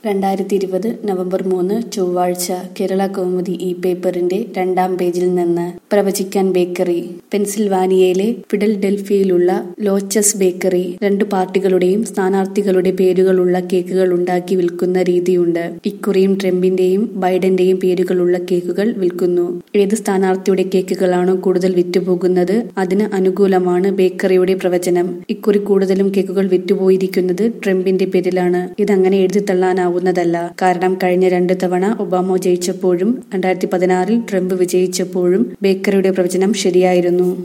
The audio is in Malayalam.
രണ്ടായിരത്തി ഇരുപത് നവംബർ മൂന്ന് ചൊവ്വാഴ്ച കേരള കൗമുദി ഈ പേപ്പറിന്റെ രണ്ടാം പേജിൽ നിന്ന് പ്രവചിക്കാൻ ബേക്കറി പെൻസിൽവാനിയയിലെ ഫിഡൽഡെൽഫിയയിലുള്ള ലോച്ചസ് ബേക്കറി രണ്ട് പാർട്ടികളുടെയും സ്ഥാനാർത്ഥികളുടെ പേരുകളുള്ള കേക്കുകൾ ഉണ്ടാക്കി വിൽക്കുന്ന രീതിയുണ്ട് ഇക്കുറിയും ട്രംപിന്റെയും ബൈഡന്റെയും പേരുകളുള്ള കേക്കുകൾ വിൽക്കുന്നു ഏത് സ്ഥാനാർത്ഥിയുടെ കേക്കുകളാണോ കൂടുതൽ വിറ്റുപോകുന്നത് അതിന് അനുകൂലമാണ് ബേക്കറിയുടെ പ്രവചനം ഇക്കുറി കൂടുതലും കേക്കുകൾ വിറ്റുപോയിരിക്കുന്നത് ട്രംപിന്റെ പേരിലാണ് ഇതങ്ങനെ എഴുതിത്തള്ളാനാവുന്നതല്ല കാരണം കഴിഞ്ഞ രണ്ട് തവണ ഒബാമ ജയിച്ചപ്പോഴും രണ്ടായിരത്തി പതിനാറിൽ ട്രംപ് വിജയിച്ചപ്പോഴും ബേക്കറിയുടെ പ്രവചനം ശരിയായിരുന്നു